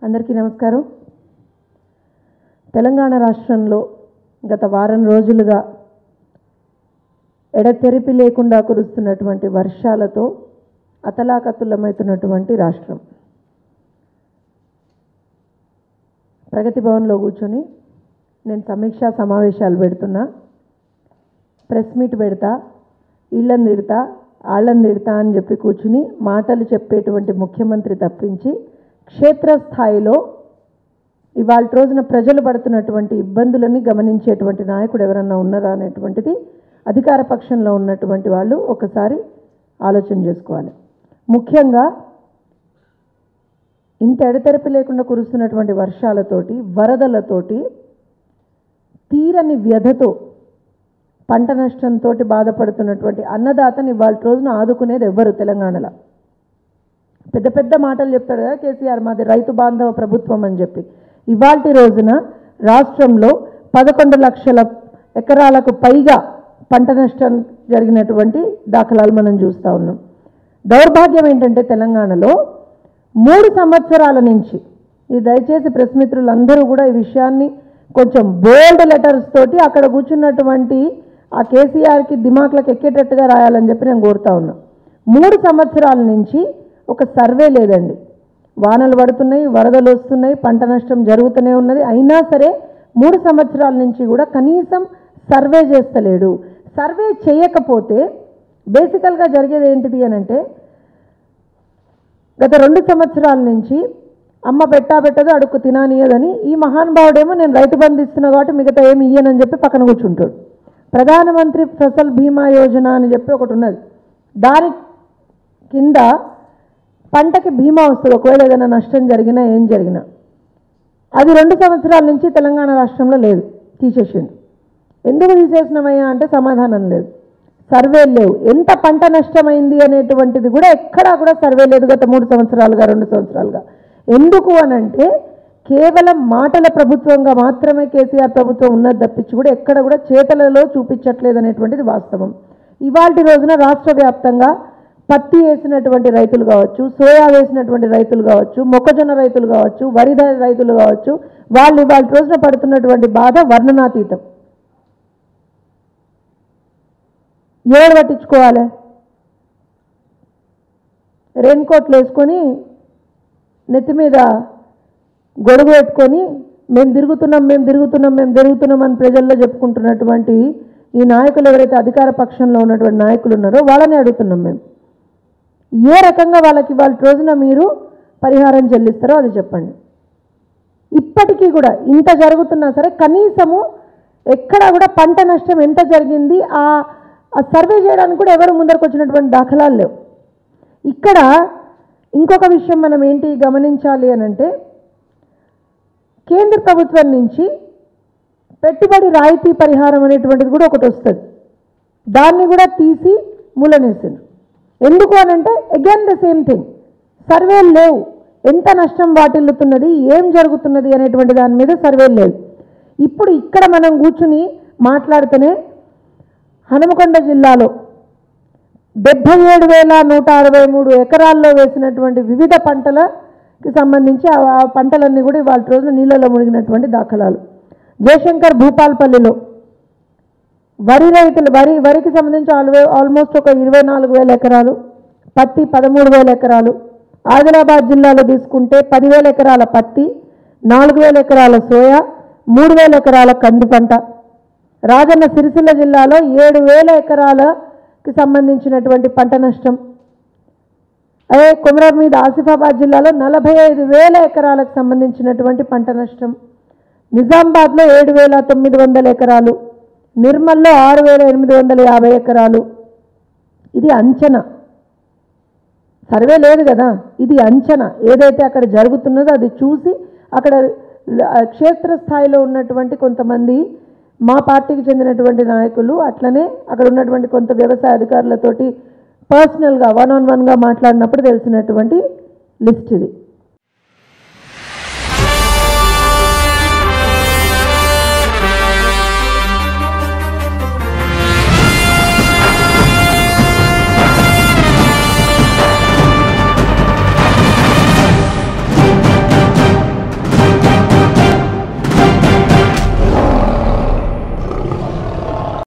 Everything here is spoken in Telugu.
అందరికీ నమస్కారం తెలంగాణ రాష్ట్రంలో గత వారం రోజులుగా ఎడతెరిపి లేకుండా కురుస్తున్నటువంటి వర్షాలతో అతలాకతులమవుతున్నటువంటి రాష్ట్రం ప్రగతి భవన్లో కూర్చొని నేను సమీక్షా సమావేశాలు పెడుతున్నా ప్రెస్ మీట్ పెడతా వీళ్ళని తిడతా వాళ్ళని తిడతా అని చెప్పి కూర్చుని మాటలు చెప్పేటువంటి ముఖ్యమంత్రి తప్పించి క్షేత్రస్థాయిలో ఇవాళ రోజున ప్రజలు పడుతున్నటువంటి ఇబ్బందులని గమనించేటువంటి నాయకుడు ఎవరన్నా ఉన్నారా అనేటువంటిది అధికార పక్షంలో ఉన్నటువంటి వాళ్ళు ఒకసారి ఆలోచన చేసుకోవాలి ముఖ్యంగా ఇంత ఎడతెరపి లేకుండా కురుస్తున్నటువంటి వర్షాలతోటి వరదలతోటి తీరని వ్యధతో పంట నష్టంతో బాధపడుతున్నటువంటి అన్నదాతని ఇవాళ రోజున ఆదుకునేది ఎవ్వరు తెలంగాణలో పెద్ద పెద్ద మాటలు చెప్తాడు కదా కేసీఆర్ మాది రైతు బాంధవ ప్రభుత్వం అని చెప్పి ఇవాల్టి రోజున రాష్ట్రంలో పదకొండు లక్షల ఎకరాలకు పైగా పంట నష్టం జరిగినటువంటి దాఖలాలు మనం చూస్తూ ఉన్నాం దౌర్భాగ్యం ఏంటంటే తెలంగాణలో మూడు సంవత్సరాల నుంచి ఈ దయచేసి ప్రెస్ మిత్రులందరూ కూడా ఈ విషయాన్ని కొంచెం బోల్డ్ లెటర్స్ తోటి అక్కడ కూర్చున్నటువంటి ఆ కేసీఆర్కి దిమాక్లకు ఎక్కేటట్టుగా రాయాలని చెప్పి నేను కోరుతా ఉన్నా మూడు సంవత్సరాల నుంచి ఒక సర్వే లేదండి వానలు పడుతున్నాయి వరదలు వస్తున్నాయి పంట నష్టం జరుగుతూనే ఉన్నది అయినా సరే మూడు సంవత్సరాల నుంచి కూడా కనీసం సర్వే చేస్తలేడు సర్వే చేయకపోతే బేసికల్గా జరిగేది ఏంటిది అని అంటే గత రెండు సంవత్సరాల నుంచి అమ్మ పెట్టా పెట్టదు అడుక్కు తినానియదని ఈ మహానుభావుడేమో నేను రైతు బంధు ఇస్తున్నా కాబట్టి మిగతా ఏమి ఇయ్యనని చెప్పి పక్కన కూర్చుంటాడు ప్రధానమంత్రి ఫసల్ బీమా యోజన అని చెప్పి ఒకటి ఉన్నది దాని కింద పంటకి బీమా వస్తుంది ఒకవేళ ఏదైనా నష్టం జరిగినా ఏం జరిగినా అది రెండు సంవత్సరాల నుంచి తెలంగాణ రాష్ట్రంలో లేదు తీసేసిండు ఎందుకు తీసేసినామయ్యా అంటే సమాధానం లేదు సర్వేలు లేవు ఎంత పంట నష్టమైంది అనేటువంటిది కూడా ఎక్కడా కూడా సర్వే లేదు గత మూడు సంవత్సరాలుగా రెండు సంవత్సరాలుగా ఎందుకు అనంటే కేవలం మాటల ప్రభుత్వంగా మాత్రమే కేసీఆర్ ప్రభుత్వం ఉన్నది తప్పించి కూడా ఎక్కడ కూడా చేతలలో చూపించట్లేదు అనేటువంటిది వాస్తవం ఇవాళ రోజున రాష్ట్ర వ్యాప్తంగా పత్తి వేసినటువంటి రైతులు కావచ్చు సోయా వేసినటువంటి రైతులు కావచ్చు మొక్కజొన్న రైతులు కావచ్చు వరి ధ- రైతులు కావచ్చు వాళ్ళు ఇవాళ రోజున పడుతున్నటువంటి బాధ వర్ణనాతీతం ఏడు పట్టించుకోవాలి రెయిన్ కోట్లు వేసుకొని నెత్తి మీద గొడుగు పెట్టుకొని మేము తిరుగుతున్నాం మేము తిరుగుతున్నాం మేము తిరుగుతున్నాం అని ప్రజల్లో చెప్పుకుంటున్నటువంటి ఈ నాయకులు ఎవరైతే అధికార పక్షంలో ఉన్నటువంటి నాయకులు ఉన్నారో వాళ్ళని అడుగుతున్నాం మేము ఏ రకంగా వాళ్ళకి వాళ్ళ రోజున మీరు పరిహారం చెల్లిస్తారో అది చెప్పండి ఇప్పటికీ కూడా ఇంత జరుగుతున్నా సరే కనీసము ఎక్కడా కూడా పంట నష్టం ఎంత జరిగింది ఆ ఆ సర్వే చేయడానికి కూడా ఎవరు ముందరకు వచ్చినటువంటి దాఖలాలు లేవు ఇక్కడ ఇంకొక విషయం మనం ఏంటి గమనించాలి అని అంటే కేంద్ర ప్రభుత్వం నుంచి పెట్టుబడి రాయితీ పరిహారం అనేటువంటిది కూడా ఒకటి వస్తుంది దాన్ని కూడా తీసి మూలనేసింది ఎందుకు అని అంటే అగైన్ ద సేమ్ థింగ్ సర్వేలు లేవు ఎంత నష్టం వాటిల్లుతున్నది ఏం జరుగుతున్నది అనేటువంటి దాని మీద సర్వేలు లేవు ఇప్పుడు ఇక్కడ మనం కూర్చుని మాట్లాడితేనే హనుమకొండ జిల్లాలో డెబ్భై ఏడు వేల నూట అరవై మూడు ఎకరాల్లో వేసినటువంటి వివిధ పంటలకి సంబంధించి ఆ ఆ పంటలన్నీ కూడా ఇవాళ రోజున నీళ్ళలో మునిగినటువంటి దాఖలాలు జయశంకర్ భూపాల్పల్లిలో వరి రైతులు వరి వరికి సంబంధించి ఆల్వే ఆల్మోస్ట్ ఒక ఇరవై నాలుగు వేల ఎకరాలు పత్తి పదమూడు వేల ఎకరాలు ఆదిలాబాద్ జిల్లాలో తీసుకుంటే పదివేల ఎకరాల పత్తి నాలుగు వేల ఎకరాల సోయా మూడు వేల ఎకరాల కంది పంట రాజన్న సిరిసిల్ల జిల్లాలో ఏడు వేల ఎకరాలకి సంబంధించినటువంటి పంట నష్టం అదే కుమరం మీద ఆసిఫాబాద్ జిల్లాలో నలభై ఐదు వేల ఎకరాలకు సంబంధించినటువంటి పంట నష్టం నిజామాబాద్లో ఏడు వేల తొమ్మిది వందల ఎకరాలు నిర్మల్లో ఆరు వేల ఎనిమిది వందల యాభై ఎకరాలు ఇది అంచనా సర్వే లేదు కదా ఇది అంచనా ఏదైతే అక్కడ జరుగుతున్నదో అది చూసి అక్కడ ల- క్షేత్రస్థాయిలో ఉన్నటువంటి కొంతమంది మా పార్టీకి చెందినటువంటి నాయకులు అట్లనే అక్కడ ఉన్నటువంటి కొంత వ్యవసాయ అధికారులతోటి పర్సనల్గా వన్ ఆన్ వన్గా మాట్లాడినప్పుడు తెలిసినటువంటి లిస్ట్ ఇది